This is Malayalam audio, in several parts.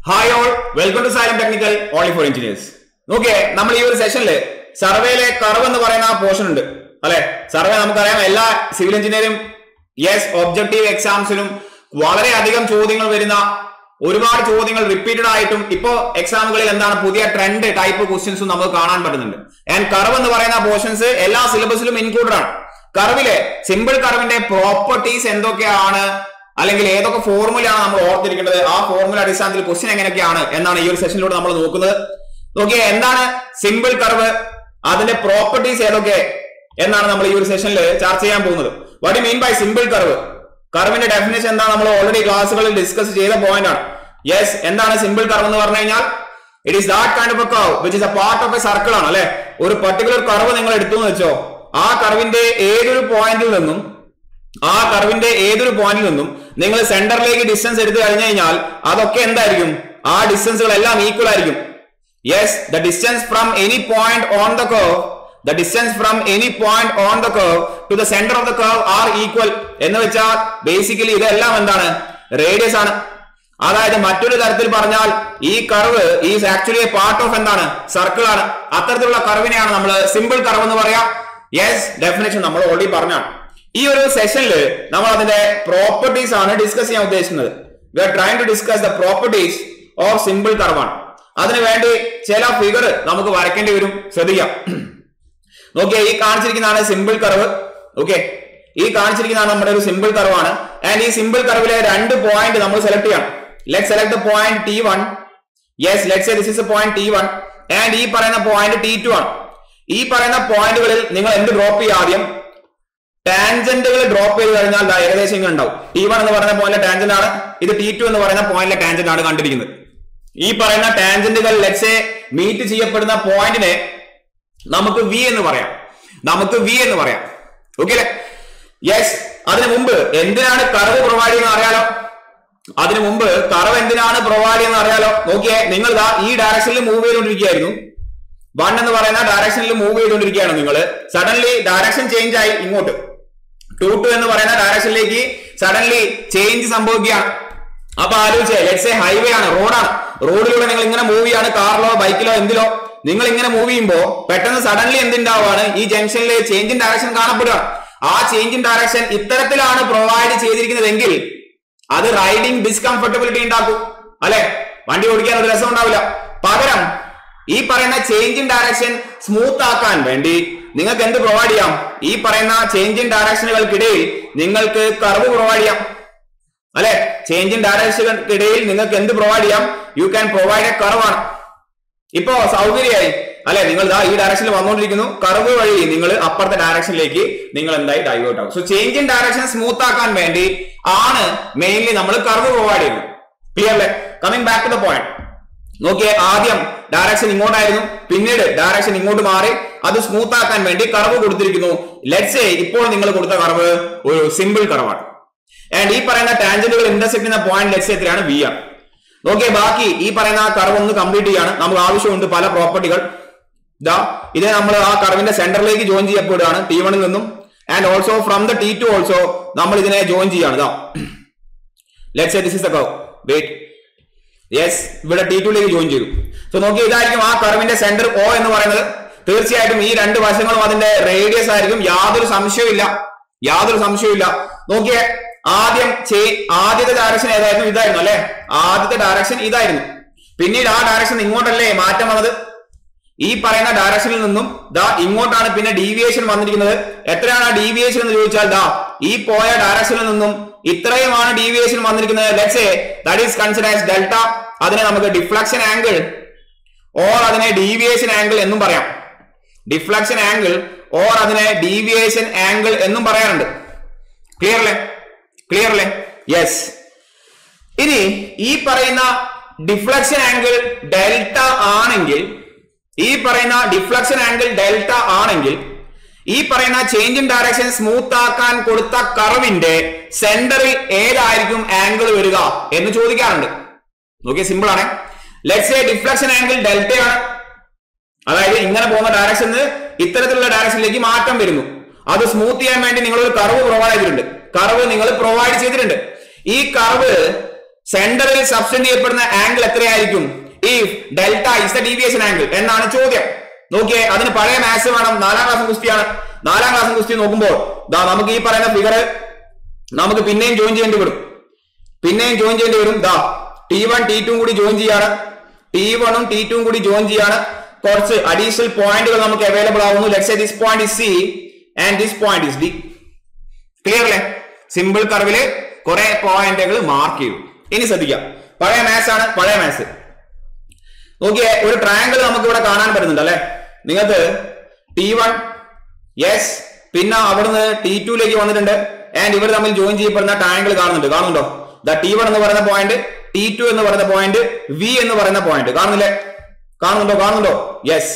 hi all welcome to Xylem technical only for engineers നോക്കിയേ നമ്മൾ ഈ ഒരു സെഷനിൽ സർവേയിലെ കർവ് എന്ന് പറയുന്ന ആ പോർഷൻ ഉണ്ട് അല്ലെ സർവേ നമുക്കറിയാം എല്ലാ സിവിൽ എഞ്ചിനീയറിംഗ് യെസ് ഒബ്ജക്റ്റീവ് എക്സാംസിലും വളരെയധികം ചോദ്യങ്ങൾ വരുന്ന ഒരുപാട് ചോദ്യങ്ങൾ റിപ്പീറ്റഡ് ആയിട്ടും ഇപ്പോ എക്സാമുകളിൽ എന്താണ് പുതിയ ട്രെൻഡ് ടൈപ്പ് ക്വസ്റ്റ്യൻസും നമുക്ക് കാണാൻ പറ്റുന്നുണ്ട് ആൻഡ് കർവ് എന്ന് പറയുന്ന പോർഷൻസ് എല്ലാ സിലബസിലും ഇൻക്ലൂഡഡ് ആണ് കർവിലെ സിമ്പിൾ കർവിന്റെ പ്രോപ്പർട്ടീസ് എന്തൊക്കെയാണ് അല്ലെങ്കിൽ ഏതൊക്കെ ഫോർമുലയാണ് നമ്മൾ ഓർത്തിരിക്കേണ്ടത് ആ ഫോർമുല അടിസ്ഥാനത്തിൽ ക്വസ്റ്റ്യൻ എങ്ങനെയൊക്കെയാണ് എന്നാണ് ഈ ഒരു സെഷനിലൂടെ നമ്മൾ നോക്കുന്നത് നോക്കിയേ എന്താണ് സിമ്പിൾ കർവ് അതിന്റെ പ്രോപ്പർട്ടീസ് ഏതൊക്കെ എന്നാണ് നമ്മൾ ഈ ഒരു സെഷനിൽ ചർച്ച ചെയ്യാൻ പോകുന്നത് what you mean by simple curve കർവിന്റെ ഡെഫിനേഷൻ എന്താ നമ്മൾ ഓൾറെഡി ക്ലാസ്സുകളിൽ ഡിസ്കസ് ചെയ്ത പോയിന്റ് ആണ് യെസ് എന്താണ് സിമ്പിൾ കർവ് എന്ന് പറഞ്ഞു കഴിഞ്ഞാൽ it is that kind of a curve which is a part of a circle ആണ് അല്ലെ ഒരു പർട്ടിക്കുലർ കർവ് നിങ്ങൾ എടുത്തു എന്ന് വെച്ചോ ആ കർവിന്റെ ഏതൊരു പോയിന്റിൽ നിന്നും ആ കർവിന്റെ ഏതൊരു പോയിന്റിൽ നിന്നും നിങ്ങൾ സെന്ററിലേക്ക് ഡിസ്റ്റൻസ് എടുത്തു കഴിഞ്ഞു കഴിഞ്ഞാൽ അതൊക്കെ എന്തായിരിക്കും ആ ഡിസ്റ്റൻസുകൾ എല്ലാം ഈക്വൽ ആയിരിക്കും yes the distance from any point on the curve the distance from any point on the curve to the centre of the curve are equal എന്ന് വെച്ചാൽ ബേസിക്കലി ഇതെല്ലാം എന്താണ് റേഡിയസ് ആണ് അതായത് മറ്റൊരു തരത്തിൽ പറഞ്ഞാൽ ഈ curve is actually a part of എന്താണ് സർക്കിൾ ആണ് അത്തരത്തിലുള്ള കർവിനെയാണ് നമ്മൾ സിമ്പിൾ കർവ് എന്ന് പറയാം യെസ് ഡെഫിനേഷൻ നമ്മൾ ഓൾറെഡി പറഞ്ഞാണ് ഈ ഒരു സെഷനിൽ നമ്മൾ അതിന്റെ പ്രോപ്പർട്ടീസ് ആണ് ഡിസ്കസ് ചെയ്യാൻ ഉദ്ദേശിക്കുന്നത് we are trying to discuss the properties of simple കർവാണ് അതിനു വേണ്ടി ചില ഫിഗർ നമുക്ക് വരയ്ക്കേണ്ടി വരും ശ്രദ്ധിക്കാം നോക്കിയേ ഈ കാണിച്ചിരിക്കുന്നതാണ് സിമ്പിൾ കർവ് ഓക്കെ ഈ കാണിച്ചിരിക്കുന്നതാണ് നമ്മുടെ ഒരു സിമ്പിൾ കർവാണ് ആൻഡ് ഈ സിമ്പിൾ കർവിലെ രണ്ട് പോയിന്റ് നമ്മൾ സെലക്ട് ചെയ്യണം let select the point T one yes let this is point T one and ഈ പറയുന്ന പോയിന്റ് ടി ടു ആണ് ഈ പറയുന്ന പോയിന്റുകളിൽ നിങ്ങൾ എന്ത് ഡ്രോപ്പ് ചെയ്യുക ആദ്യം ടാൻജന്റുകൾ ഡ്രോപ്പ് ചെയ്ത് കഴിഞ്ഞാൽ ദാ ഏകദേശം ഇങ്ങനെ ഉണ്ടാവും ടി വൺ എന്ന് പറയുന്ന പോയിന്റിലെ ടാൻജന്റ് ആണ് ഇത് ടി ടു എന്ന് പറയുന്ന പോയിന്റിലെ ടാൻജന്റ് ആണ് കണ്ടിരിക്കുന്നത് ഈ പറയുന്ന ടാൻജന്റുകൾ ലെറ്റ്സെ മീറ്റ് ചെയ്യപ്പെടുന്ന പോയിന്റിനെ നമുക്ക് വി എന്ന് പറയാം നമുക്ക് വി എന്ന് പറയാം ഓക്കെ അല്ലേ യെസ് അതിനു മുമ്പ് എന്തിനാണ് കർവ് പ്രൊവൈഡ് ചെയ്യുന്നത് അറിയാലോ അതിനു മുമ്പ് കർവ് എന്തിനാണ് പ്രൊവൈഡ് ചെയ്യുന്നത് അറിയാലോ നോക്കിയേ നിങ്ങൾ ദാ ഈ ഡയറക്ഷനിൽ മൂവ് ചെയ്തുകൊണ്ടിരിക്കുകയായിരുന്നു വൺ എന്ന് പറയുന്ന ഡയറക്ഷനിൽ മൂവ് ചെയ്തുകൊണ്ടിരിക്കുകയാണ് നിങ്ങൾ സഡൻലി ഡയറക്ഷൻ ചേഞ്ച് ആയി ഇങ്ങോട്ട് ടു ടു എന്ന് പറയുന്ന ഡയറക്ഷനിലേക്ക് സഡൻലി ചേഞ്ച് സംഭവിക്കുകയാണ് അപ്പൊ ആലോചിച്ചേ ലെറ്റ്സ് എ ഹൈവേ ആണ് റോഡാണ് റോഡിലൂടെ നിങ്ങൾ ഇങ്ങനെ മൂവ് ചെയ്യാണ് കാറിലോ ബൈക്കിലോ എന്തിലോ നിങ്ങൾ ഇങ്ങനെ മൂവ് ചെയ്യുമ്പോ പെട്ടെന്ന് സഡൻലി എന്തുണ്ടാവുകയാണ് ഈ ജംഗ്ഷനിൽ ചേഞ്ച് ഇൻ ഡയറക്ഷൻ കാണപ്പെടുകയാണ് ആ ചേഞ്ച് ഇൻ ഡയറക്ഷൻ ഇത്തരത്തിലാണ് പ്രൊവൈഡ് ചെയ്തിരിക്കുന്നതെങ്കിൽ അത് റൈഡിംഗ് ഡിസ്കംഫർട്ടബിലിറ്റി ഉണ്ടാക്കും അല്ലെ വണ്ടി ഓടിക്കാൻ ഒരു രസം ഉണ്ടാവില്ല പകരം ഈ പറയുന്ന ചേഞ്ച് ഇൻ ഡയറക്ഷൻ സ്മൂത്ത് ആക്കാൻ വേണ്ടി നിങ്ങൾക്ക് എന്ത് പ്രൊവൈഡ് ചെയ്യാം ഈ പറയുന്ന ചേഞ്ച് ഇൻ ഡയറക്ഷനുകൾക്കിടയിൽ നിങ്ങൾക്ക് കർവ് പ്രൊവൈഡ് ചെയ്യാം അല്ലെ ചേഞ്ച് ഇൻ ഡയറക്ഷനുകൾക്കിടയിൽ നിങ്ങൾക്ക് എന്ത് പ്രൊവൈഡ് ചെയ്യാം യു ക്യാൻ പ്രൊവൈഡ് എ കർവാണ് ഇപ്പോ സൗകര്യമായി അല്ലെ നിങ്ങൾ ദാ ഈ ഡയറക്ഷനിൽ വന്നുകൊണ്ടിരിക്കുന്നു കർവ് വഴി നിങ്ങൾ അപ്പുറത്തെ ഡയറക്ഷനിലേക്ക് നിങ്ങൾ എന്തായി ഡൈവേർട്ട് ആവും so change in direction smooth ആക്കാൻ വേണ്ടി ആണ് മെയിൻലി നമ്മൾ കർവ് പ്രൊവൈഡ് ചെയ്യുന്നത് ക്ലിയർ അല്ലേ coming back to the point നോക്കിയേ ആദ്യം ഡയറക്ഷൻ ഇങ്ങോട്ടായിരുന്നു പിന്നീട് ഡയറക്ഷൻ ഇങ്ങോട്ട് മാറി അത് സ്മൂത്ത് ആക്കാൻ വേണ്ടി കർവ് കൊടുത്തിരിക്കുന്നു ലെറ്റ്സ് ഇപ്പോൾ നിങ്ങൾ കൊടുത്ത കർവ് ഒരു സിമ്പിൾ കർവാണ് ആൻഡ് ഈ പറയുന്ന ടാൻജന്റുകൾ ഇന്റർസെക്ട് ചെയ്യുന്ന പോയിന്റ് ലെറ്റ്സ് എത്രയാണ് വി ആണ് നോക്കിയേ ബാക്കി ഈ പറയുന്ന കർവ് ഒന്ന് കംപ്ലീറ്റ് ചെയ്യാണ് നമുക്ക് ആവശ്യമുണ്ട് പല പ്രോപ്പർട്ടികൾ ഇതാ ഇത് നമ്മൾ ആ കർവിന്റെ സെന്ററിലേക്ക് ജോയിൻ ചെയ്യപ്പെടുകയാണ് ടി വണിൽ നിന്നും and also from the T two also നമ്മൾ ഇതിനെ ജോയിൻ ചെയ്യാണ് ഇതാ let's this is the curve wait yes ഇവിടെ ടി ടുയിലേക്ക് ജോയിൻ ചെയ്തു സോ നോക്കി ഇതായിരിക്കും ആ കർവിന്റെ സെന്റർ ഓ എന്ന് പറയുന്നത് തീർച്ചയായിട്ടും ഈ രണ്ട് വശങ്ങളും അതിന്റെ റേഡിയസ് ആയിരിക്കും യാതൊരു സംശയവും യാതൊരു സംശയവും നോക്കിയേ ആദ്യം ആദ്യത്തെ ഡയറക്ഷൻ ഏതായിരുന്നു ഇതായിരുന്നു അല്ലെ ആദ്യത്തെ ഡയറക്ഷൻ ഇതായിരുന്നു പിന്നീട് ആ ഡയറക്ഷൻ ഇങ്ങോട്ടല്ലേ മാറ്റം വന്നത് ഈ പറയുന്ന ഡയറക്ഷനിൽ നിന്നും ദാ ഇങ്ങോട്ടാണ് പിന്നെ ഡീവിയേഷൻ വന്നിരിക്കുന്നത് എത്രയാണ് ആ ഡീവിയേഷൻ എന്ന് ചോദിച്ചാൽ ദാ ഈ പോയ ഡയറക്ഷനിൽ നിന്നും ഇത്രയുമാണ് ഡീവിയേഷൻ വന്നിരിക്കുന്നത് let's that is consider as delta അതിനെ നമുക്ക് ഡിഫ്ലക്ഷൻ ആംഗിൾ ഓർ അതിനെ ഡീവിയേഷൻ ആംഗിൾ എന്നും പറയാം ഡിഫ്ലക്ഷൻ ആംഗിൾ ഓർ അതിനെ ഡീവിയേഷൻ ആംഗിൾ എന്നും പറയാറുണ്ട് ക്ലിയർ അല്ലേ ക്ലിയർ അല്ലേ യെസ് ഇനി ഈ പറയുന്ന ഡിഫ്ലക്ഷൻ ആംഗിൾ ഡെൽറ്റ ആണെങ്കിൽ ഈ പറയുന്ന ഡിഫ്ലക്ഷൻ ആംഗിൾ ഡെൽറ്റ ആണെങ്കിൽ ഈ പറയുന്ന ചേഞ്ച് ഇൻ ഡയറക്ഷൻ സ്മൂത്ത് ആക്കാൻ കൊടുത്ത കർവിന്റെ സെന്ററിൽ ഏതായിരിക്കും ആംഗിൾ വരിക എന്ന് ചോദിക്കാറുണ്ട് നോക്കിയ സിമ്പിൾ ആണ് ലെറ്റ്സ് എ ഡിഫ്ലക്ഷൻ ആംഗിൾ ഡെൽറ്റയാണ് അതായത് ഇങ്ങനെ പോകുന്ന ഡയറക്ഷന് ഇത്തരത്തിലുള്ള ഡയറക്ഷനിലേക്ക് മാറ്റം വരുന്നു അത് സ്മൂത്ത് ചെയ്യാൻ വേണ്ടി നിങ്ങൾ ഒരു കർവ് പ്രൊവൈഡ് ചെയ്തിട്ടുണ്ട് കർവ് നിങ്ങൾ പ്രൊവൈഡ് ചെയ്തിട്ടുണ്ട് ഈ കർവ് സെന്ററിൽ സബ്സ്റ്റൻഡ് ചെയ്യപ്പെടുന്ന ആംഗിൾ എത്രയായിരിക്കും if delta is the deviation angle എന്നാണ് ചോദ്യം നോക്കിയേ അതിന് പഴയ മാത്സ് വേണം നാലാം ക്ലാസ് കുസ്തിയാണ് നാലാം ക്ലാസ് കുസ്തി നോക്കുമ്പോൾ ദാ നമുക്ക് ഈ പറയുന്ന ഫിഗർ നമുക്ക് പിന്നെയും ജോയിൻ ചെയ്യേണ്ടി വരും പിന്നെയും ജോയിൻ ചെയ്യേണ്ടി വരും ദാ ടി വൺ ടി ടു കൂടി ജോയിൻ ചെയ്യാണ് ടി വണ്ണും ടി ടും കൂടി ജോയിൻ ചെയ്യാണ് കുറച്ച് അഡീഷണൽ പോയിന്റുകൾ നമുക്ക് അവൈലബിൾ ആവുന്നു let's this point is C and this point is D clear അല്ലേ സിമ്പിൾ കർവില് കുറെ പോയിന്റുകൾ മാർക്ക് ചെയ്തു ഇനി ശ്രദ്ധിക്കാം പഴയ മാത്സ് ആണ് പഴയ മാത്സ് നോക്കിയേ ഒരു ട്രയാങ്കിൾ നമുക്ക് ഇവിടെ കാണാൻ പറ്റുന്നുണ്ട് അല്ലെ നിങ്ങൾക്ക് ടി വൺ യെസ് പിന്നെ അവിടുന്ന് ടി ടുയിലേക്ക് വന്നിട്ടുണ്ട് ആൻഡ് ഇവർ തമ്മിൽ ജോയിൻ ചെയ്യപ്പെടുന്ന ട്രയാങ്കിൾ കാണുന്നുണ്ട് കാണുന്നുണ്ടോ ദ ടി വൺ എന്ന് പറയുന്ന പോയിന്റ് ടി ടു എന്ന് പറയുന്ന പോയിന്റ് വി എന്ന് പറയുന്ന പോയിന്റ് കാണുന്നില്ലേ കാണുന്നുണ്ടോ കാണുന്നുണ്ടോ യെസ്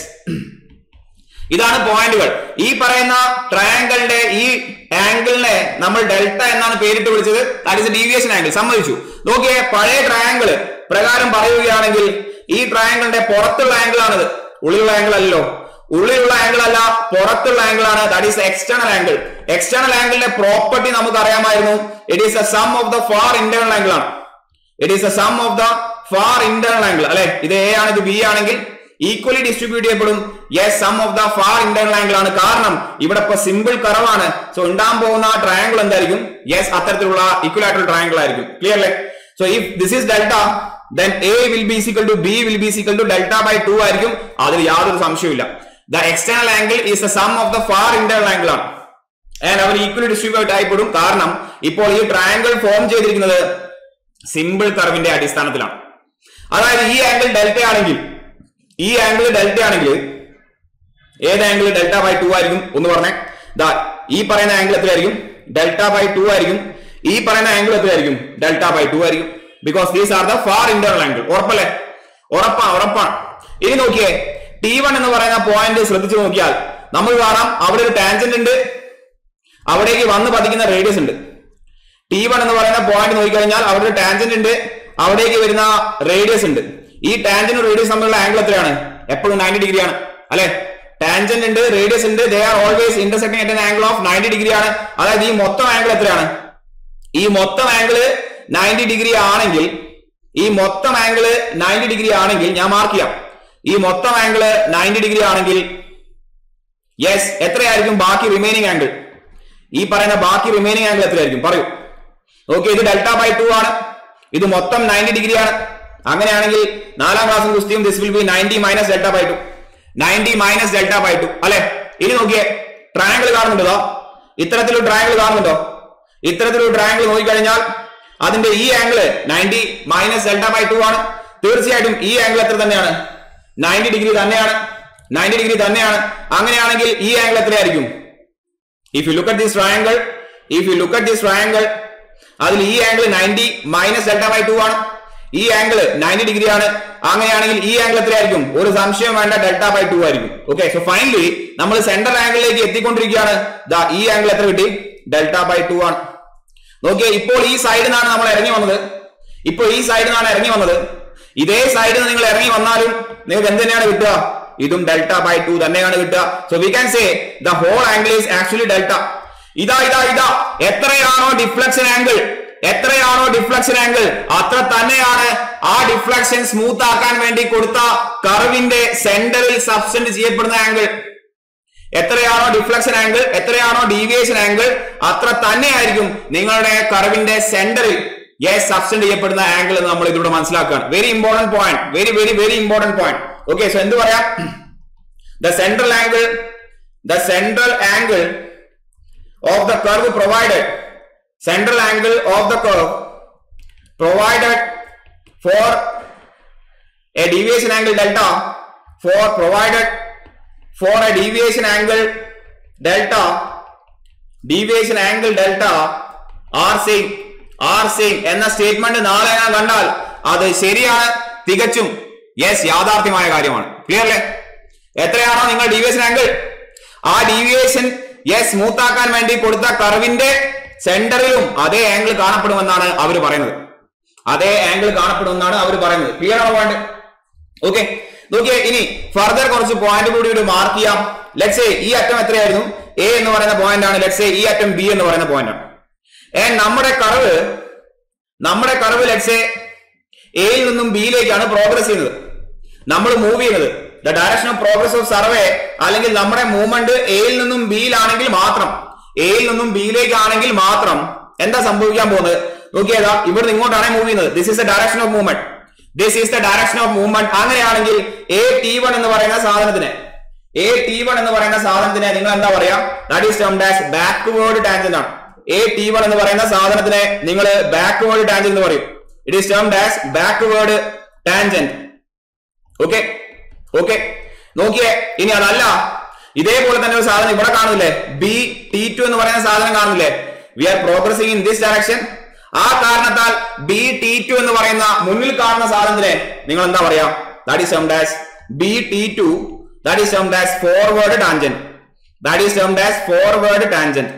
ഇതാണ് പോയിന്റുകൾ ഈ പറയുന്ന ട്രയാങ്കിളിന്റെ ഈ ആംഗിളിനെ നമ്മൾ ഡെൽറ്റ എന്നാണ് പേരിട്ട് വിളിച്ചത് ദാറ്റ് ഇസ് ഡീവിയേഷൻ ആംഗിൾ സമ്മതിച്ചു നോക്കിയേ പഴയ ട്രയാങ്കിൾ പ്രകാരം പറയുകയാണെങ്കിൽ ഈ ട്രയാങ്കിളിന്റെ പുറത്തുള്ള ആംഗിൾ ആണിത് ഉള്ളിലുള്ള ആംഗിൾ അല്ലല്ലോ ഉള്ളിലുള്ള ആംഗിൾ അല്ല പുറത്തുള്ള ആംഗിൾ ആണ് that is external angle external ആംഗിളിന്റെ പ്രോപ്പർട്ടി നമുക്ക് അറിയാമായിരുന്നു it is a sum of the far internal angle ആണ് it is a sum of the far internal angle അല്ലെ ഇത് എ ആണ് ഇത് ബി ആണെങ്കിൽ ഈക്വലി ഡിസ്ട്രിബ്യൂട്ട് ചെയ്യപ്പെടും yes sum of the far internal angle ആണ് കാരണം ഇവിടെ ഇപ്പൊ സിമ്പിൾ കറവാണ് സോ ഉണ്ടാകാൻ പോകുന്ന ട്രയാങ്കിൾ എന്തായിരിക്കും യെസ് അത്തരത്തിലുള്ള ഇക്വലാറ്ററൽ ട്രയാങ്കിൾ ആയിരിക്കും ക്ലിയർ അല്ലേ so if this is delta then A will be equal to B will be equal to delta by two ആയിരിക്കും അതിൽ യാതൊരു സംശയമില്ല the external angle is the sum of the far internal angle ആണ് ആൻഡ് അവർ ഈക്വലി ഡിസ്ട്രിബ്യൂട്ട് ആയിപ്പെടും കാരണം ഇപ്പോൾ ഈ ട്രയാങ്കിൾ ഫോം ചെയ്തിരിക്കുന്നത് സിമ്പിൾ കർവിന്റെ അടിസ്ഥാനത്തിലാണ് അതായത് ഈ ആംഗിൾ ഡെൽറ്റ ആണെങ്കിൽ ഈ ആംഗിൾ ഡെൽറ്റ ആണെങ്കിൽ ഏത് ആംഗിൾ ഡെൽറ്റ ബൈ ടു ആയിരിക്കും ഒന്ന് പറഞ്ഞേ ദാ ഈ പറയുന്ന ആംഗിൾ എത്രയായിരിക്കും ഡെൽറ്റ ബൈ ടു ആയിരിക്കും ഈ പറയുന്ന ആംഗിൾ എത്രയായിരിക്കും ഡെൽറ്റ ബൈ ടു ആയിരിക്കും because these are the far internal angle ഉറപ്പല്ലേ ഉറപ്പാണ് ഉറപ്പാണ് ഇനി നോക്കിയേ ടി വൺ എന്ന് പറയുന്ന പോയിന്റ് ശ്രദ്ധിച്ചു നോക്കിയാൽ നമ്മൾ കാണാം അവിടെ ഒരു ടാൻജന്റ് ഉണ്ട് അവിടേക്ക് വന്ന് പതിക്കുന്ന റേഡിയസ് ഉണ്ട് ടി വൺ എന്ന് പറയുന്ന പോയിന്റ് നോക്കിക്കഴിഞ്ഞാൽ അവിടെ ഒരു ടാൻജന്റ് ഉണ്ട് അവിടേക്ക് വരുന്ന റേഡിയസ് ഉണ്ട് ഈ ടാൻജന്റ് റേഡിയസ് തമ്മിലുള്ള ആംഗിൾ എത്രയാണ് എപ്പോഴും നയൻറ്റി ഡിഗ്രി ആണ് അല്ലെ ടാൻജന്റ് ഉണ്ട് റേഡിയസ് ഉണ്ട് they are always intersecting at angle of ninety degree ആണ് അതായത് ഈ മൊത്തം ആംഗിൾ എത്രയാണ് ഈ മൊത്തം ആംഗിൾ നയൻറ്റി ഡിഗ്രി ആണെങ്കിൽ ഈ മൊത്തം ആംഗിൾ നയൻറ്റി ഡിഗ്രി ആണെങ്കിൽ ഞാൻ മാർക്ക് ചെയ്യാം ഈ മൊത്തം ആംഗിൾ നയൻറ്റി ഡിഗ്രി ആണെങ്കിൽ യെസ് എത്രയായിരിക്കും ബാക്കി റിമൈനിങ് ആംഗിൾ ഈ പറയുന്ന ബാക്കി റിമൈനിങ് ആംഗിൾ എത്രയായിരിക്കും പറയൂ ഓക്കെ ഇത് ഡെൽറ്റ ബൈ ടു ആണ് ഇത് മൊത്തം നയൻറ്റി ഡിഗ്രി ആണ് അങ്ങനെയാണെങ്കിൽ നാലാം ക്ലാസ്സും കുസ്തിയും this will be ninety minus delta by two ninety minus delta by two അല്ലെ ഇനി നോക്കിയേ ട്രയാങ്കിൾ കാണുന്നുണ്ടോ ഇത്തരത്തിലൊരു ട്രയാങ്കിൾ കാണുന്നുണ്ടോ ഇത്തരത്തിലൊരു ട്രയാങ്കിൾ നോക്കിക്കഴിഞ്ഞാൽ അതിന്റെ ഈ angle ninety minus delta by two ആണ് തീർച്ചയായിട്ടും ഈ ആംഗിൾ എത്ര തന്നെയാണ് നയൻറ്റി ഡിഗ്രി തന്നെയാണ് നയൻറ്റി ഡിഗ്രി തന്നെയാണ് അങ്ങനെയാണെങ്കിൽ ഈ ആംഗിൾ എത്രയായിരിക്കും if you look at this triangle if you look at this triangle അതിൽ ഈ angle ninety minus delta by two ആണ് ഈ ആംഗിൾ നയൻറ്റി ഡിഗ്രി ആണ് അങ്ങനെയാണെങ്കിൽ ഈ ആംഗിൾ എത്രയായിരിക്കും ഒരു സംശയം വേണ്ട ഡെൽറ്റ ബൈ ടു ആയിരിക്കും ഓക്കെ സോ ഫൈനലി നമ്മൾ സെന്റർ ആംഗിളിലേക്ക് എത്തിക്കൊണ്ടിരിക്കുകയാണ് ദാ ഈ ആംഗിൾ എത്ര കിട്ടി ഡെൽറ്റ ബൈ ടു ആണ് നോക്കിയേ ഇപ്പോൾ ഈ സൈഡിൽ നിന്നാണ് നമ്മൾ ഇറങ്ങി വന്നത് ഇപ്പോൾ ഈ സൈഡിൽ നിന്നാണ് ഇറങ്ങി വന്നത് ഇതേ സൈഡിൽ നിന്ന് നിങ്ങൾ ഇറങ്ങി വന്നാലും നിങ്ങൾക്ക് എന്ത് തന്നെയാണ് കിട്ടുക ഇതും ഡെൽറ്റ ബൈ ടു തന്നെയാണ് കിട്ടുക so we can say the whole angle is actually delta ഇതാ ഇതാ ഇതാ എത്രയാണോ ഡിഫ്ലക്ഷൻ ആംഗിൾ എത്രയാണോ ഡിഫ്ലക്ഷൻ ആംഗിൾ അത്ര തന്നെയാണ് ആ ഡിഫ്ലക്ഷൻ സ്മൂത്ത് ആക്കാൻ വേണ്ടി കൊടുത്ത കർവിന്റെ സെന്ററിൽ സബ്സ്റ്റന്റ് ചെയ്യപ്പെടുന്ന ആംഗിൾ എത്രയാണോ ഡിഫ്ലക്ഷൻ ആംഗിൾ എത്രയാണോ ഡീവിയേഷൻ ആംഗിൾ അത്ര തന്നെയായിരിക്കും നിങ്ങളുടെ കർവിന്റെ സെന്ററിൽ യെസ് സബ്സ്റ്റന്റ് ചെയ്യപ്പെടുന്ന ആംഗിൾ എന്ന് നമ്മൾ ഇതിലൂടെ മനസ്സിലാക്കുകയാണ് very important point very very very important point okay so എന്ത് പറയാം the central angle the central angle of the curve provided central angle of the curve provided for a deviation angle delta for provided for a deviation angle delta deviation angle delta are same are same എന്ന സ്റ്റേറ്റ്മെന്റ് നാളെ ഞാൻ കണ്ടാൽ അത് ശരിയാണ് തികച്ചും യെസ് യാഥാർത്ഥ്യമായ കാര്യമാണ് ക്ലിയർ അല്ലേ എത്രയാണോ നിങ്ങൾ ഡീവിയേഷൻ ആംഗിൾ ആ ഡീവിയേഷൻ യെസ് സ്മൂത്ത് ആക്കാൻ വേണ്ടി കൊടുത്ത കർവിന്റെ സെന്ററിലും അതേ ആംഗിൾ കാണപ്പെടുമെന്നാണ് അവർ പറയുന്നത് അതേ ആംഗിൾ കാണപ്പെടുമെന്നാണ് അവർ പറയുന്നത് ക്ലിയർ ആണോ പോയിന്റ് ഓക്കെ നോക്കിയേ ഇനി ഫർദർ കുറച്ച് പോയിന്റ് കൂടി ഒരു മാർക്ക് ചെയ്യാം ലെറ്റ്സ് ഈ അറ്റം എത്രയായിരുന്നു എ എന്ന് പറയുന്ന പോയിന്റ് ആണ് ലെറ്റ്സ് ഈ അറ്റം ബി എന്ന് പറയുന്ന പോയിന്റ് ആണ് ഏ നമ്മുടെ കർവ് നമ്മുടെ കർവ് ലെറ്റ്സെ എയിൽ നിന്നും ബിയിലേക്കാണ് പ്രോഗ്രസ് ചെയ്യുന്നത് നമ്മൾ മൂവ് ചെയ്യുന്നത് the direction of progress of survey അല്ലെങ്കിൽ നമ്മുടെ മൂവ്മെന്റ് എയിൽ നിന്നും ബിയിലാണെങ്കിൽ മാത്രം എയിൽ നിന്നും ബിയിലേക്കാണെങ്കിൽ മാത്രം എന്താ സംഭവിക്കാൻ പോകുന്നത് നോക്കിയതാ ഇവിടുന്ന് ഇങ്ങോട്ടാണ് മൂവ് ചെയ്യുന്നത് this is the direction of movement this is the direction of movement അങ്ങനെയാണെങ്കിൽ എ ടി വൺ എന്ന് പറയുന്ന സാധനത്തിന് എ ടി വൺ എന്ന് പറയുന്ന സാധനത്തിനെ നിങ്ങൾ എന്താ പറയാ that is termed as backward tangent ആണ് എ ടി വൺ എന്ന് പറയുന്ന സാധനത്തിനെ നിങ്ങൾ ബാക്ക്വേർഡ് ടാൻജന്റ് എന്ന് പറയും it is termed as backward tangent okay okay നോക്കിയേ ഇനി അതല്ല ഇതേപോലെ തന്നെ ഒരു സാധനം ഇവിടെ കാണുന്നില്ലേ ബി ടി ടു എന്ന് പറയുന്ന സാധനം കാണുന്നില്ലേ we are progressing in this direction ആ കാരണത്താൽ ബി ടി ടു എന്ന് പറയുന്ന മുന്നിൽ കാണുന്ന സാധനത്തിനെ നിങ്ങൾ എന്താ പറയാ that is termed as B T two that is termed as forward tangent that is termed as forward tangent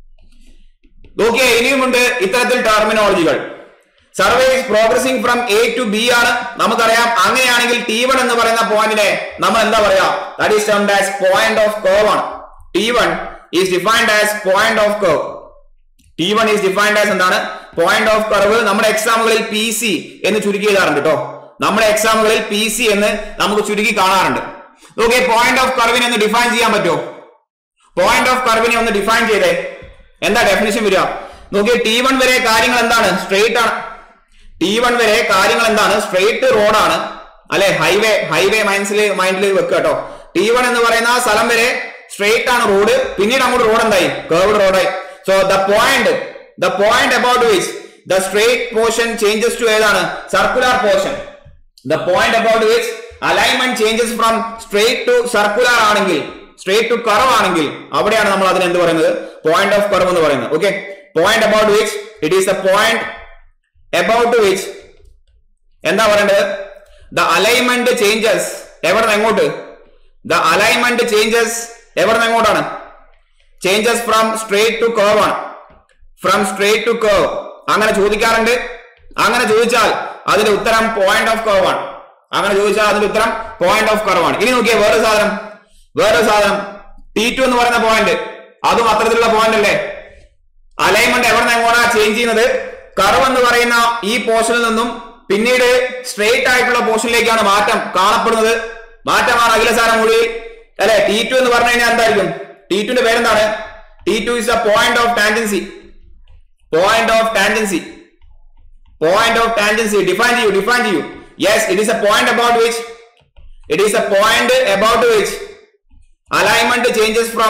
നോക്കിയേ ഇനിയുമുണ്ട് ഇത്തരത്തിൽ ടെർമിനോളജികൾ survey is progressing from A to B ആണ് നമുക്കറിയാം അങ്ങനെയാണെങ്കിൽ ടി വൺ എന്ന് പറയുന്ന പോയിന്റിനെ നമ്മൾ എന്താ പറയാ that is termed as point of curve ആണ് T one is defined as point of curve T one is defined as എന്താണ് പോയിന്റ് ഓഫ് കർവ് നമ്മുടെ എക്സാമുകളിൽ പി സി എന്ന് ചുരുക്കി എഴുതാറുണ്ട് കേട്ടോ നമ്മുടെ എക്സാമുകളിൽ പി സി എന്ന് നമുക്ക് ചുരുക്കി കാണാറുണ്ട് ഓക്കെ പോയിന്റ് ഓഫ് കർവിനെ ഒന്ന് ഡിഫൈൻ ചെയ്യാൻ പറ്റുമോ പോയിന്റ് ഓഫ് കർവിനെ ഒന്ന് ഡിഫൈൻ ചെയ്തേ എന്താ ഡെഫിനിഷൻ വരിക നോക്കിയേ ടി വൺ വരെ കാര്യങ്ങൾ എന്താണ് സ്ട്രെയിറ്റ് ആണ് ടി വൺ വരെ കാര്യങ്ങൾ എന്താണ് സ്ട്രെയിറ്റ് റോഡാണ് അല്ലെ ഹൈവേ ഹൈവേ മൈൻസിൽ മൈൻഡിൽ വെക്കുക കേട്ടോ ടി വൺ എന്ന് പറയുന്ന ആ സ്ഥലം വരെ സ്ട്രെയിറ്റ് ആണ് റോഡ് പിന്നീട് അങ്ങോട്ട് റോഡ് എന്തായി കേർവ്ഡ് റോഡായി so the point the point about which the straight portion changes to ഏതാണ് circular portion the point about which alignment changes from straight to circular ആണെങ്കിൽ സ്ട്രെയിറ്റ് ടു കർവ് ആണെങ്കിൽ അവിടെയാണ് നമ്മൾ അതിന് എന്ത് പറയുന്നത് പോയിന്റ് ഓഫ് കർവ് എന്ന് പറയുന്നത് okay point about which it is the point about which എന്താ പറയേണ്ടത് ദ അലൈൻമെന്റ് ചേഞ്ചസ് എവിടെ നിന്ന് എങ്ങോട്ട് ദ അലൈൻമെന്റ് ചേഞ്ചസ് എവിടെ നിന്ന് എങ്ങോട്ടാണ് changes from straight to curve ആണ് ഫ്രം സ്ട്രേറ്റ് ടു കർവ് അങ്ങനെ ചോദിക്കാറുണ്ട് അങ്ങനെ ചോദിച്ചാൽ അതിന്റെ ഉത്തരം പോയിന്റ് ഓഫ് കർവ് ആണ് അങ്ങനെ ചോദിച്ചാൽ അതിന്റെ ഉത്തരം പോയിന്റ് ഓഫ് കർവ് ആണ് ഇനി നോക്കിയേ വേറെ സാധനം വേറെ സാധനം ടി ടു എന്ന് പറയുന്ന പോയിന്റ് അതും അത്തരത്തിലുള്ള പോയിന്റ് അല്ലേ അലൈൻമെന്റ് എവിടെ നിന്ന് എങ്ങോട്ടാ ചേഞ്ച് ചെയ്യുന്നത് കർവ് എന്ന് പറയുന്ന ഈ പോർഷനിൽ നിന്നും പിന്നീട് സ്ട്രെയിറ്റ് ആയിട്ടുള്ള പോർഷനിലേക്കാണ് മാറ്റം കാണപ്പെടുന്നത് മാറ്റമാണ് അഖിലസാര മൊഴിയിൽ അല്ലെ ടി ടു എന്ന് പറഞ്ഞു കഴിഞ്ഞാൽ എന്തായിരിക്കും ടി ടുന്റെ പേരെന്താണ് T two is a point of tangency point of tangency point of tangency define ചെയ്യൂ ഡിഫൈൻ ചെയ്യൂ yes it is a point about which it is a point about which alignment changes from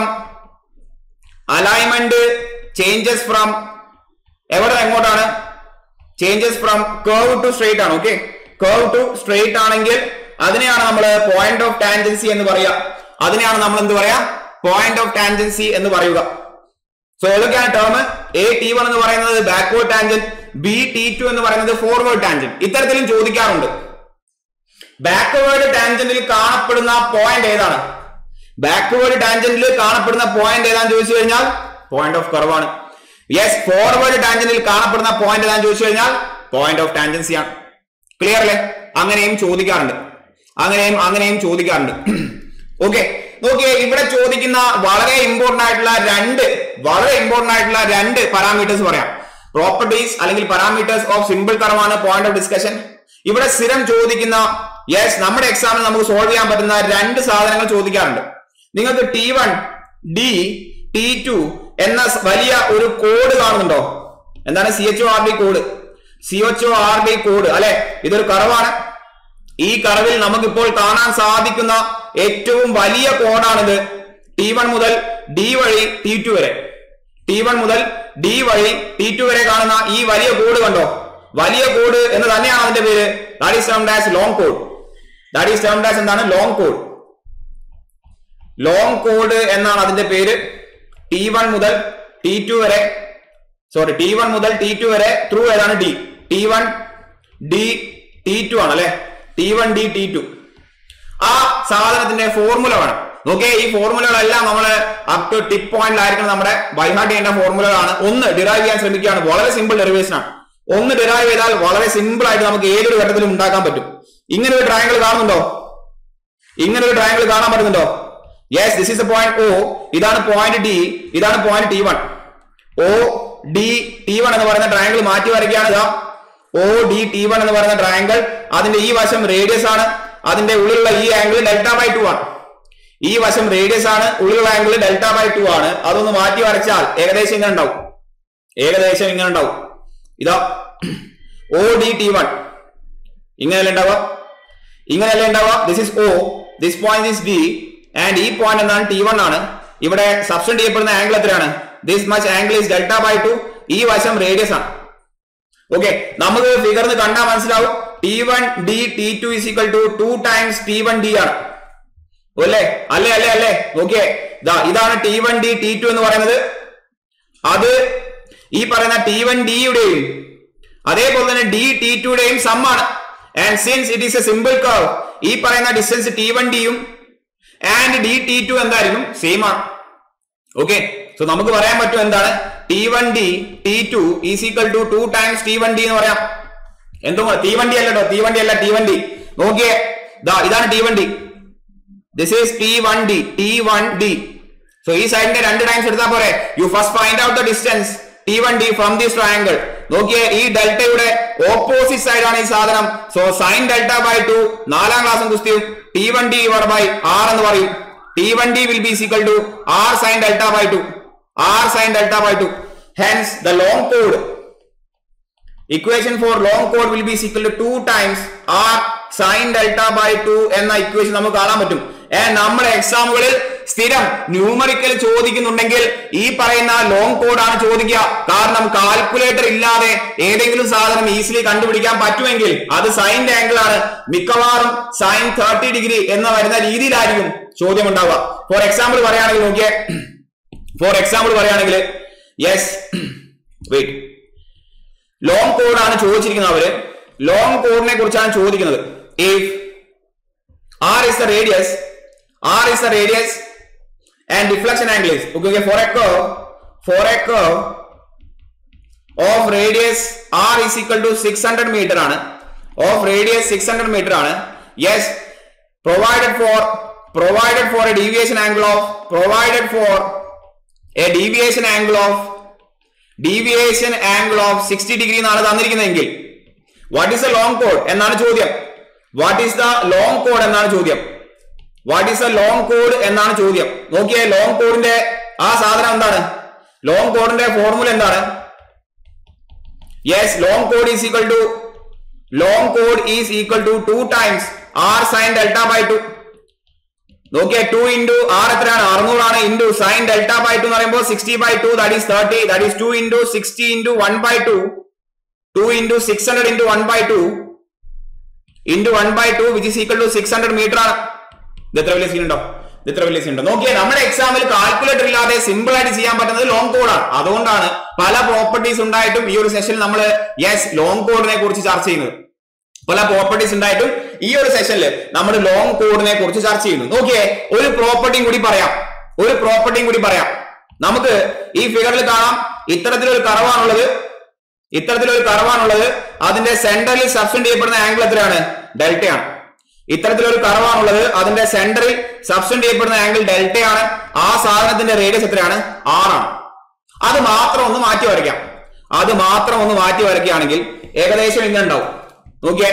alignment changes from എവിടെ നിന്ന് എങ്ങോട്ടാണ് changes from curve to straight ആണ് ഓക്കെ കേർവ് ടു സ്ട്രെയിറ്റ് ആണെങ്കിൽ അതിനെയാണ് നമ്മൾ പോയിന്റ് ഓഫ് ടാൻജൻസി എന്ന് പറയുക അതിനെയാണ് നമ്മൾ എന്ത് പറയാ പോയിന്റ് ഓഫ് ടാൻജൻസി എന്ന് പറയുക സോ ഏതൊക്കെയാണ് ടേം എ ടി വൺ എന്ന് പറയുന്നത് backward tangent B T two എന്ന് പറയുന്നത് ഫോർവേഡ് ടാൻജന്റ് ഇത്തരത്തിലും ചോദിക്കാറുണ്ട് ബാക്ക്വേർഡ് ടാൻജന്റിൽ കാണപ്പെടുന്ന പോയിന്റ് ഏതാണ് ബാക്ക്വേർഡ് ടാൻജന്റിൽ കാണപ്പെടുന്ന പോയിന്റ് ഏതാന്ന് ചോദിച്ചു കഴിഞ്ഞാൽ പോയിന്റ് ഓഫ് കർവാണ് യെസ് ഫോർവേഡ് ടാൻജന്റിൽ കാണപ്പെടുന്ന പോയിന്റ് ഏതാന്ന് ചോദിച്ചു കഴിഞ്ഞാൽ പോയിന്റ് ഓഫ് ടാൻജൻസി ആണ് ക്ലിയർ അല്ലേ അങ്ങനെയും ചോദിക്കാറുണ്ട് അങ്ങനെയും അങ്ങനെയും ചോദിക്കാറുണ്ട് ഓക്കെ നോക്കിയേ ഇവിടെ ചോദിക്കുന്ന വളരെ ഇമ്പോർട്ടന്റ് ആയിട്ടുള്ള രണ്ട് വളരെ ഇമ്പോർട്ടന്റ് ആയിട്ടുള്ള രണ്ട് പാരാമീറ്റേഴ്സ് പറയാം പ്രോപ്പർട്ടീസ് അല്ലെങ്കിൽ പാരാമീറ്റേഴ്സ് ഓഫ് സിമ്പിൾ കർവാണ് പോയിന്റ് ഓഫ് ഡിസ്കഷൻ ഇവിടെ സ്ഥിരം ചോദിക്കുന്ന യെസ് നമ്മുടെ എക്സാമിൽ നമുക്ക് സോൾവ് ചെയ്യാൻ പറ്റുന്ന രണ്ട് സാധനങ്ങൾ ചോദിക്കാറുണ്ട് നിങ്ങൾക്ക് T one D T two എന്ന വലിയ ഒരു കോഡ് കാണുന്നുണ്ടോ എന്താണ് C H O R D code C H O R D code അല്ലെ ഇതൊരു കറവാണ് ഈ കറവിൽ നമുക്കിപ്പോൾ കാണാൻ സാധിക്കുന്ന ഏറ്റവും വലിയ കോഡാണിത് ടി വൺ മുതൽ ഡി വഴി ടി ടു വരെ ടി വൺ മുതൽ ഡി വഴി ടി ടു വരെ കാണുന്ന ഈ വലിയ കോഡ് കണ്ടോ വലിയ കോഡ് എന്ന് തന്നെയാണ് അതിന്റെ പേര് that is termed as long code that is termed as എന്താണ് ലോങ് കോഡ് ലോങ് കോഡ് എന്നാണ് അതിന്റെ പേര് ടി വൺ മുതൽ ടി ടു വരെ സോറി ടി വൺ മുതൽ ടി ടു വരെ ത്രൂ ഏതാണ് D T one D T two ആണ് അല്ലെ T one D T two ആ സാധനത്തിന്റെ ഫോർമുല വേണം നോക്കിയേ ഈ ഫോർമുലകളെല്ലാം നമ്മൾ അപ് ടു ടിപ്പ് പോയിന്റിലായിരിക്കണം നമ്മുടെ ബൈഹാർട്ട് ചെയ്യേണ്ട ഫോർമുലകളാണ് ഒന്ന് ഡിറൈവ് ചെയ്യാൻ ശ്രമിക്കുകയാണ് വളരെ സിമ്പിൾ ഡെറിവേഷൻ ആണ് ഒന്ന് ഡിറൈവ് ചെയ്താൽ വളരെ സിമ്പിൾ ആയിട്ട് നമുക്ക് ഏതൊരു ഘട്ടത്തിലും ഉണ്ടാക്കാൻ പറ്റും ഇങ്ങനെ ഒരു ട്രയാങ്കിൾ കാണുന്നുണ്ടോ ഇങ്ങനെ ഒരു ട്രയാങ്കിൾ കാണാൻ പറ്റുന്നുണ്ടോ yes this is a point O ഇതാണ് പോയിന്റ് ഡി ഇതാണ് point T one O D T one എന്ന് പറയുന്ന ട്രയാങ്കിൾ മാറ്റി വരയ്ക്കുകയാണ് ഇതാ ഒ ഡി ടി വൺ എന്ന് പറയുന്ന ട്രയാങ്കിൾ അതിന്റെ ഈ വശം റേഡിയസ് ആണ് അതിന്റെ ഉള്ളിലുള്ള ഈ ആംഗിൾ ഡെൽറ്റ ബൈ ടു ആണ് ഈ വശം റേഡിയസ് ആണ് ഉള്ളിലുള്ള ആംഗിൾ ഡെൽറ്റ ബൈ ടു ആണ് അതൊന്ന് മാറ്റി വരച്ചാൽ ഏകദേശം ഇങ്ങനെ ഉണ്ടാവും ഏകദേശം ഇങ്ങനെ ഉണ്ടാവും ഇതാ ഒ ഡി ടി വൺ ഇങ്ങനെയല്ലേ ഉണ്ടാവുക ഇങ്ങനെയല്ലേ ഉണ്ടാവുക this is O this point is D and ഈ പോയിന്റ് എന്താണ് ടി വൺ ആണ് ഇവിടെ സബ്സ്റ്റൻഡ് ചെയ്യപ്പെടുന്ന ആംഗിൾ എത്രയാണ് this much angle is delta by two ഈ വശം റേഡിയസ് ആണ് ഓക്കെ നമുക്ക് ഫിഗർന്ന് കണ്ടാൽ മനസ്സിലാവും T one D T two is equal to two times T one D ആണ് അല്ലേ അല്ലേ അല്ലേ അല്ലേ ഓക്കെ ഇതാണ് T one D T two എന്ന് പറയുന്നത് അത് ഈ പറയുന്ന ടി വൺ ഡിയുടെയും അതേപോലെ തന്നെ ഡി ടി ടുടെയും സമ്മാണ് and since it is a simple curve ഈ പറയുന്ന ഡിസ്റ്റൻസ് ടി വൺ ഡിയും ആൻഡ് ഡി ടി ടു എന്തായിരിക്കും സെയിം ആണ് ഓക്കെ സോ നമുക്ക് പറയാൻ പറ്റും എന്താണ് T one D T two is equal to two times T one D എന്ന് പറയാം എന്തോ ടി വൺ ഡി അല്ലട്ടോ ടി വൺ ഡി അല്ല ടി വൺ ഡി നോക്കിയേ ദാ ഇതാണ് T one D this is T one D T one D so ഈ സൈഡിന്റെ രണ്ട് ടൈംസ് എടുത്താൽ പോരെ you first find out the distance T one D from this triangle നോക്കിയേ ഈ ഡെൽറ്റയുടെ ഓപ്പോസിറ്റ് സൈഡാണ് ഈ സാധനം so sine delta by two നാലാം ക്ലാസ്സും കുസ്തിയും ടി വൺ ഡി ഇവർ ബൈ ആർ എന്ന് പറയും T one D will be equal to R sine delta by two R sine delta by two hence the long കോഡ് ഇക്വേഷൻ ഫോർ ലോങ് കോഡ് will be equal to two times R sine delta by two എന്ന ഇക്വേഷൻ നമുക്ക് കാണാൻ പറ്റും ഏഹ് നമ്മുടെ എക്സാമുകളിൽ സ്ഥിരം ന്യൂമറിക്കൽ ചോദിക്കുന്നുണ്ടെങ്കിൽ ഈ പറയുന്ന ലോങ് കോഡ് ആണ് ചോദിക്കുക കാരണം കാൽക്കുലേറ്റർ ഇല്ലാതെ ഏതെങ്കിലും സാധനം ഈസിലി കണ്ടുപിടിക്കാൻ പറ്റുമെങ്കിൽ അത് സൈൻ്റെ ആംഗിൾ ആണ് മിക്കവാറും സൈൻ തേർട്ടി ഡിഗ്രി എന്ന് വരുന്ന രീതിയിലായിരിക്കും ചോദ്യം ഉണ്ടാവുക ഫോർ എക്സാമ്പിൾ പറയുകയാണെങ്കിൽ നോക്കിയേ ഫോർ എക്സാമ്പിൾ പറയുകയാണെങ്കിൽ യെസ് വെയിറ്റ് ലോങ് കോഡ് ആണ് ചോദിച്ചിരിക്കുന്നത് അവര് ലോങ് കോഡിനെ കുറിച്ചാണ് ചോദിക്കുന്നത് if R is the radius R is the radius and deflection angle is okay for a curve for a curve of radius R is equal to six hundred metre ആണ് of radius six hundred metre ആണ് yes provided for provided for a deviation angle of provided for a deviation angle of deviation angle of sixty degree എന്നാണ് തന്നിരിക്കുന്നതെങ്കിൽ what is the long code എന്നാണ് ചോദ്യം what is the long code എന്നാണ് ചോദ്യം what is the long code എന്നാണ് ചോദ്യം നോക്കിയേ ലോങ് കോഡിന്റെ ആ സാധനം എന്താണ് ലോങ് കോഡിന്റെ ഫോർമുല എന്താണ് yes long code is equal to long code is equal to two times R sine delta by two നോക്കിയേ ടു ഇൻറ്റു ആർ എത്രയാണ് അറുന്നൂറാണ് into sine delta by two എന്ന് പറയുമ്പോൾ sixty by two that is thirty that is two into sixty into one by two two into six hundred into one by two into one by two which is equal to six hundred metre ആണ് ഇത് എത്ര വലിയ സീൻ ഉണ്ടോ ഇത് എത്ര വലിയ സീൻ ഉണ്ടോ നോക്കിയേ നമ്മുടെ എക്സാമിൽ കാൽക്കുലേറ്റർ ഇല്ലാതെ സിമ്പിൾ ആയിട്ട് ചെയ്യാൻ പറ്റുന്നത് ലോങ് കോഡാണ് അതുകൊണ്ടാണ് പല പ്രോപ്പർട്ടീസ് ഉണ്ടായിട്ടും ഈ ഒരു സെഷനിൽ നമ്മൾ യെസ് ലോങ് കോഡിനെ കുറിച്ച് ചർച്ച ചെയ്യുന്നത് പല പ്രോപ്പർട്ടീസ് ഉണ്ടായിട്ടും ഈ ഒരു സെഷനിൽ നമ്മൾ ലോങ് കോഡിനെ കുറിച്ച് ചർച്ച ചെയ്യുന്നു നോക്കിയേ ഒരു പ്രോപ്പർട്ടിയും കൂടി പറയാം ഒരു പ്രോപ്പർട്ടിയും കൂടി പറയാം നമുക്ക് ഈ ഫിഗറിൽ കാണാം ഇത്തരത്തിലൊരു കറവാണുള്ളത് ഇത്തരത്തിലൊരു കറവാണുള്ളത് അതിന്റെ സെന്ററിൽ സബ്സ്റ്റൻഡ് ചെയ്യപ്പെടുന്ന ആംഗിൾ എത്രയാണ് ഡെൽറ്റയാണ് ഇത്തരത്തിലൊരു കറവാണുള്ളത് അതിന്റെ സെന്ററിൽ സബ്സ്റ്റൻഡ് ചെയ്യപ്പെടുന്ന ആംഗിൾ ഡെൽറ്റയാണ് ആ സാധനത്തിന്റെ റേഡിയസ് എത്രയാണ് ആറാണ് അത് മാത്രം ഒന്ന് മാറ്റി വരയ്ക്കാം അത് മാത്രം ഒന്ന് മാറ്റി വരയ്ക്കുകയാണെങ്കിൽ ഏകദേശം ഇങ്ങനെ ഉണ്ടാവും നോക്കിയേ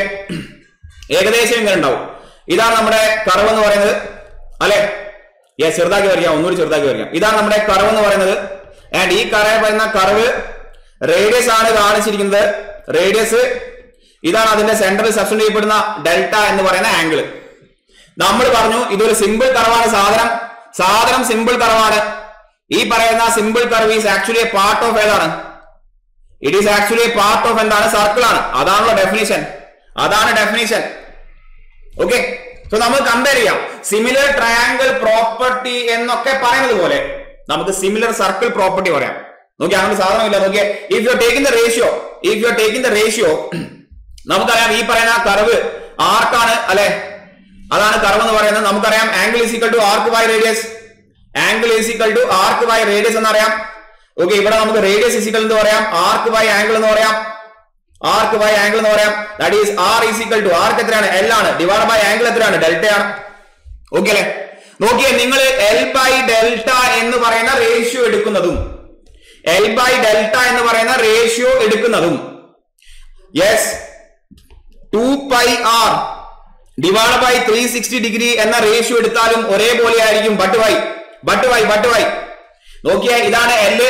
ഏകദേശം ഇങ്ങനെ ഉണ്ടാവും ഇതാണ് നമ്മുടെ കർവ് എന്ന് പറയുന്നത് അല്ലെ ഏ ചെറുതാക്കി വരയ്ക്കാം ഒന്നുകൂടി ചെറുതാക്കി വരയ്ക്കാം ഇതാണ് നമ്മുടെ കർവ് എന്ന് പറയുന്നത് ആൻഡ് ഈ കറ പറയുന്ന കർവ് റേഡിയസ് ആണ് കാണിച്ചിരിക്കുന്നത് റേഡിയസ് ഇതാണ് അതിന്റെ സെന്ററിൽ സബ്സ്റ്റൻഡ് ചെയ്യപ്പെടുന്ന ഡെൽറ്റ എന്ന് പറയുന്ന ആംഗിൾ നമ്മൾ പറഞ്ഞു ഇതൊരു സിമ്പിൾ കർവാണ് സാധനം സാധനം സിമ്പിൾ കർവാണ് ഈ പറയുന്ന simple curve is actually a part of ഏതാണ് it is actually part of എന്താണ് സർക്കിൾ ആണ് അതാണല്ലോ ഡെഫിനിഷൻ അതാണ് ഡെഫിനിഷൻ ഓക്കെ സോ നമുക്ക് കമ്പയർ ചെയ്യാം സിമിലർ ട്രയാങ്കിൾ പ്രോപ്പർട്ടി എന്നൊക്കെ പറയുന്നത് പോലെ നമുക്ക് സിമിലർ സർക്കിൾ പ്രോപ്പർട്ടി പറയാം നോക്കി അങ്ങനെ സാധനമില്ല നോക്കിയേ if you taking the ratio if you taking the ratio നമുക്കറിയാം ഈ പറയുന്ന കർവ് ആർക്കാണ് അല്ലെ അതാണ് കർവ് എന്ന് പറയുന്നത് നമുക്കറിയാം angle is equal to arc by radius angle is equal to arc by radius എന്നറിയാം ഓക്കെ ഇവിടെ നമുക്ക് റേഡിയസ് ഇസിക്കൽ എന്ന് പറയാം ആർക്ക് ബൈ ആംഗിൾ എന്ന് പറയാം ആർക്ക് ബൈ ആംഗിൾ എന്ന് പറയാം that is R is equal to arc എത്രയാണ് എൽ ആണ് ഡിവൈഡ് ബൈ ആംഗിൾ എത്രയാണ് ഡെൽറ്റ ആണ് ഓക്കെ അല്ലെ നോക്കിയേ നിങ്ങൾ എൽ ബൈ ഡെൽറ്റ എന്ന് പറയുന്ന റേഷ്യോ എടുക്കുന്നതും എൽ ബൈ ഡെൽറ്റ എന്ന് പറയുന്ന റേഷ്യോ എടുക്കുന്നതും yes two pi R divide by three sixty degree എന്ന റേഷ്യോ എടുത്താലും ഒരേപോലെ ആയിരിക്കും but why but why but why നോക്കിയേ ഇതാണ് എല്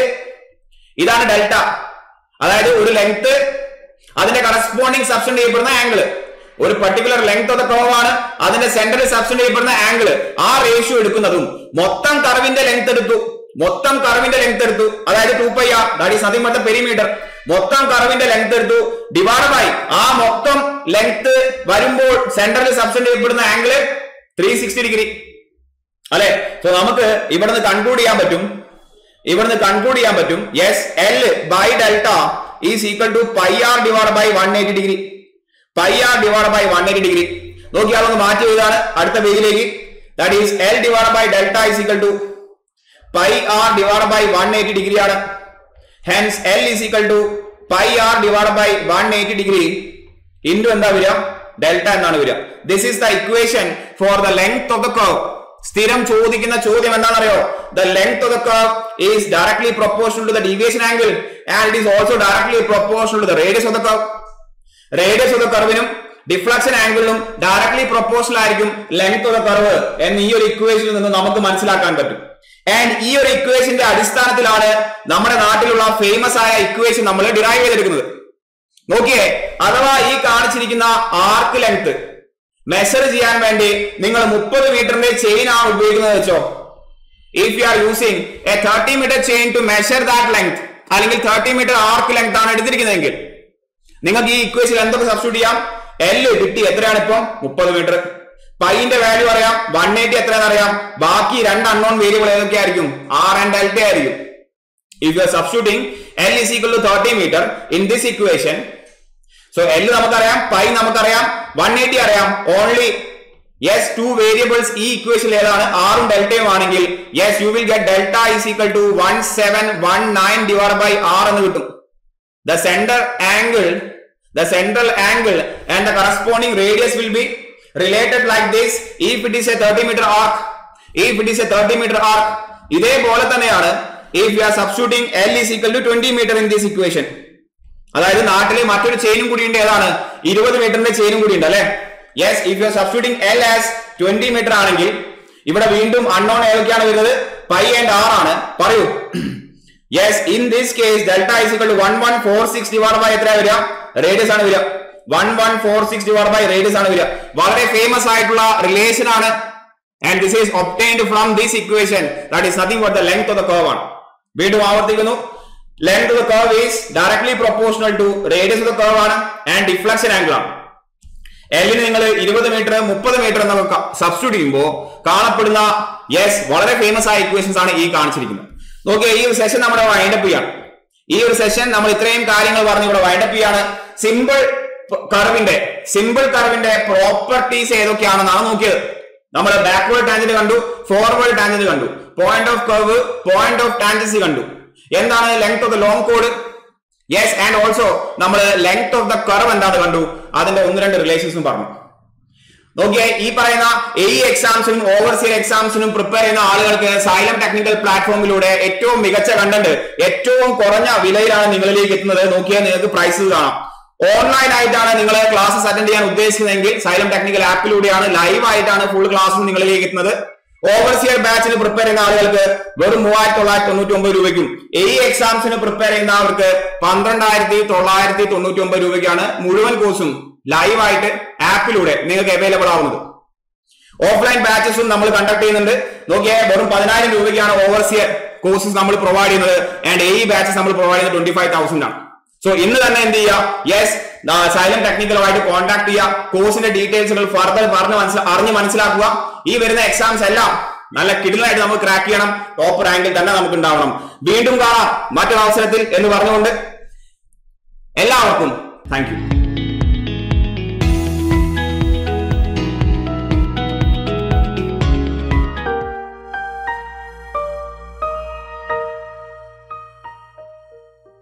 ഇതാണ് ഡെൽറ്റ അതായത് ഒരു ലെങ്ത് അതിന്റെ കറസ്പോണ്ടിങ് സബ്സ്റ്റൻഡ് ചെയ്യപ്പെടുന്ന ആംഗിൾ ഒരു particular length of the curve ആണ് അതിന്റെ സെന്ററിൽ സബ്സ്റ്റൻഡ് ചെയ്യപ്പെടുന്ന ആംഗിൾ ആ റേഷ്യോ എടുക്കുന്നതും മൊത്തം കർവിന്റെ ലെങ്ത് എടുത്തു മൊത്തം കർവിന്റെ ലെങ്ത് എടുത്തു അതായത് two pi R that is nothing but perimeter മൊത്തം കർവിന്റെ ലെങ്ത് എടുത്തു ഡിവൈഡ് ബൈ ആ മൊത്തം ലെങ്ത് വരുമ്പോൾ സെന്ററിൽ സബ്സ്റ്റൻഡ് ചെയ്യപ്പെടുന്ന ആംഗിൾ ത്രീ സിക്സ്റ്റി ഡിഗ്രി അല്ലെ സോ നമുക്ക് ഇവിടുന്ന് കൺക്ലൂഡ് ചെയ്യാൻ പറ്റും ഇവിടുന്ന് കൺക്ലൂഡ് ചെയ്യാൻ പറ്റും yes L by delta is equal to pi R divide by one eighty degree pi R divide by one eighty degree നോക്കിയാൽ ഒന്ന് മാറ്റി എഴുതാണ് അടുത്ത പേജിലേക്ക് that is L divide by delta is equal to pi R divide by one eighty degree ആണ് hence L is equal to pi R divide by one eighty degree into എന്താ വരിക ഡെൽറ്റ എന്നാണ് വരിക this is the equation for the length of the curve സ്ഥിരം ചോദിക്കുന്ന ചോദ്യം എന്താണെന്നറിയോ the length of the curve is directly proportional to the deviation angle and it is also directly proportional to the radius of the curve radius of the കർവിനും ഡിഫ്ലക്ഷൻ ആംഗിളിനും ഡയറക്ട്ലി പ്രൊപ്പോർഷണൽ ആയിരിക്കും ലെങ്ത് ഓഫ് ദ കർവ് എന്ന് ഈ ഒരു ഇക്വേഷനിൽ നിന്ന് നമുക്ക് മനസ്സിലാക്കാൻ പറ്റും ആൻഡ് ഈ ഒരു ഇക്വേഷന്റെ അടിസ്ഥാനത്തിലാണ് നമ്മുടെ നാട്ടിലുള്ള ഫേമസ് ആയ ഇക്വേഷൻ നമ്മൾ ഡിറൈവ് ചെയ്തെടുക്കുന്നത് നോക്കിയേ അഥവാ ഈ കാണിച്ചിരിക്കുന്ന ആർക്ക് ലെങ്ത് മെഷർ ചെയ്യാൻ വേണ്ടി നിങ്ങൾ മുപ്പത് മീറ്ററിന്റെ ചെയിൻ ആണ് ഉപയോഗിക്കുന്നത് വെച്ചോ if you are using a thirty metre chain to measure that length അല്ലെങ്കിൽ തേർട്ടി മീറ്റർ ആർക്ക് ലെങ്ത് ആണ് എടുത്തിരിക്കുന്നതെങ്കിൽ നിങ്ങൾക്ക് ഈ ഇക്വേഷൻ എന്തൊക്കെ സബ്സ്റ്റിറ്റ്യൂട്ട് ചെയ്യാം എൽ കിട്ടി എത്രയാണ് ഇപ്പം മുപ്പത് മീറ്റർ പൈന്റെ വാല്യൂ അറിയാം വൺ എയ്റ്റി എത്രയാണെന്ന് അറിയാം ബാക്കി രണ്ട് അൺനോൺ വേരിയബിൾ ഏതൊക്കെ ആയിരിക്കും ആർ ആൻഡ് ഡെൽറ്റ ആയിരിക്കും if you are substituting L is equal to 30 meter in this equation so L നമുക്കറിയാം പൈ നമുക്കറിയാം 180 അറിയാം ഓൺലി യെസ് ടു വേരിയബിൾസ് ഈ ഇക്വേഷൻ ഏതാണ് ആറും ഡെൽറ്റയും ആണെങ്കിൽ yes you will get delta is equal to one seven one nine divide by R എന്ന് കിട്ടും the center angle the central angle and the corresponding radius will be related like this if it is a 30 meter arc if it is a 30 meter arc ഇതേപോലെ തന്നെയാണ് if you are substituting L is equal to 20 meter in this equation അതായത് നാട്ടിലെ മറ്റൊരു ചെയിനും കൂടി ഉണ്ട് ഏതാണ് ഇരുപത് മീറ്ററിന്റെ ചെയിനും കൂടി ഉണ്ട് അല്ലെ yes if you are substituting L as twenty metre ആണെങ്കിൽ ഇവിടെ വീണ്ടും അൺനോൺ ഏതൊക്കെയാണ് വരുന്നത് പൈ ആൻഡ് ആർ ആണ് പറയൂ yes in this case delta is equal to one one four six divide by എത്ര വരിക റേഡിയസ് ആണ് വരിക one one four six divide by radius ആണ് വരിക വളരെ ഫേമസ് ആയിട്ടുള്ള റിലേഷൻ ആണ് and this is obtained from this equation that is nothing but the length of the curve ആണ് വീണ്ടും ആവർത്തിക്കുന്നു length of the curve is directly proportional to radius of the curve ആണ് ആൻഡ് ഡിഫ്ലക്ഷൻ ആംഗിൾ ആണ് എല്ലിന് നിങ്ങൾ ഇരുപത് മീറ്റർ മുപ്പത് മീറ്റർ എന്നൊക്കെ സബ്സ്റ്റിറ്റ്യൂട്ട് ചെയ്യുമ്പോൾ കാണപ്പെടുന്ന യെസ് വളരെ ഫേമസ് ആയ ഇക്വേഷൻസ് ആണ് ഈ കാണിച്ചിരിക്കുന്നത് നോക്കിയേ ഈ ഒരു സെഷൻ നമ്മുടെ വൈൻഡപ്പ് ചെയ്യാണ് ഈ ഒരു സെഷൻ നമ്മൾ ഇത്രയും കാര്യങ്ങൾ പറഞ്ഞ് ഇവിടെ വൈൻഡപ്പ് ചെയ്യാണ് സിമ്പിൾ കർവിന്റെ സിമ്പിൾ കർവിന്റെ പ്രോപ്പർട്ടീസ് ഏതൊക്കെയാണെന്നാണ് നോക്കിയത് നമ്മൾ ബാക്ക്വേർഡ് ടാൻജന്റ് കണ്ടു ഫോർവേഡ് ടാൻജന്റ് കണ്ടു point of curve point of tangency കണ്ടു എന്താണ് ലെങ്ത് ഓഫ് ദ ലോങ് കോഡ് യെസ് ആൻഡ് ഓൾസോ നമ്മൾ ലെങ്ത് ഓഫ് ദ കർവ് എന്താണ് കണ്ടു അതിന്റെ ഒന്ന് രണ്ട് റിലേഷൻസും പറഞ്ഞു നോക്കിയേ ഈ പറയുന്ന എ എക്സാംസിനും ഓവർസിയർ എക്സാംസിനും പ്രിപ്പയർ ചെയ്യുന്ന ആളുകൾക്ക് സൈലം ടെക്നിക്കൽ പ്ലാറ്റ്ഫോമിലൂടെ ഏറ്റവും മികച്ച കണ്ടന്റ് ഏറ്റവും കുറഞ്ഞ വിലയിലാണ് നിങ്ങളിലേക്ക് എത്തുന്നത് നോക്കിയാൽ നിങ്ങൾക്ക് പ്രൈസസ് കാണാം ഓൺലൈൻ ആയിട്ടാണ് നിങ്ങൾ ക്ലാസ്സസ് അറ്റൻഡ് ചെയ്യാൻ ഉദ്ദേശിക്കുന്നതെങ്കിൽ സൈലം ടെക്നിക്കൽ ആപ്പിലൂടെയാണ് ലൈവ് ആയിട്ടാണ് ഫുൾ ക്ലാസ് നിങ്ങളിലേക്ക് എത്തുന്നത് ഓവർസിയർ ബാച്ചിന് പ്രിപ്പയർ ചെയ്യുന്ന ആളുകൾക്ക് വെറും മൂവായിരത്തി തൊള്ളായിരത്തി തൊണ്ണൂറ്റി ഒമ്പത് രൂപയ്ക്കും ഈ എക്സാംസിന് പ്രിപ്പയർ ചെയ്യുന്നവർക്ക് പന്ത്രണ്ടായിരത്തി തൊള്ളായിരത്തി തൊണ്ണൂറ്റി ഒമ്പത് രൂപയ്ക്കാണ് മുഴുവൻ കോഴ്സും ലൈവ് ആയിട്ട് ആപ്പിലൂടെ നിങ്ങൾക്ക് അവൈലബിൾ ആവുന്നത് ഓഫ്ലൈൻ ബാച്ചസും നമ്മൾ കണ്ടക്ട് ചെയ്യുന്നുണ്ട് നോക്കിയാൽ വെറും പതിനായിരം രൂപയ്ക്കാണ് ഓവർസിയർ കോഴ്സസ് നമ്മൾ പ്രൊവൈഡ് ചെയ്യുന്നത് ആൻഡ് ഈ ബാച്ചസ് നമ്മൾ പ്രൊവൈഡ് ചെയ്യുന്നത് ട്വന്റി ഫൈവ് തൗസൻഡ് ആണ് സോ ഇന്ന് തന്നെ എന്ത് ചെയ്യുക യെസ് സൈലം ടെക്നിക്കലുമായിട്ട് കോൺടാക്ട് ചെയ്യുക കോഴ്സിന്റെ ഡീറ്റെയിൽസുകൾ ഫർദർ പറഞ്ഞ് മനസ്സിൽ അറിഞ്ഞ് മനസ്സിലാക്കുക ഈ വരുന്ന എക്സാംസ് എല്ലാം നല്ല കിടിലായിട്ട് നമുക്ക് ക്രാക്ക് ചെയ്യണം ടോപ്പ് റാങ്കിൽ തന്നെ നമുക്ക് ഉണ്ടാവണം വീണ്ടും കാണാം മറ്റൊരു അവസരത്തിൽ എന്ന് പറഞ്ഞുകൊണ്ട് എല്ലാവർക്കും താങ്ക് യു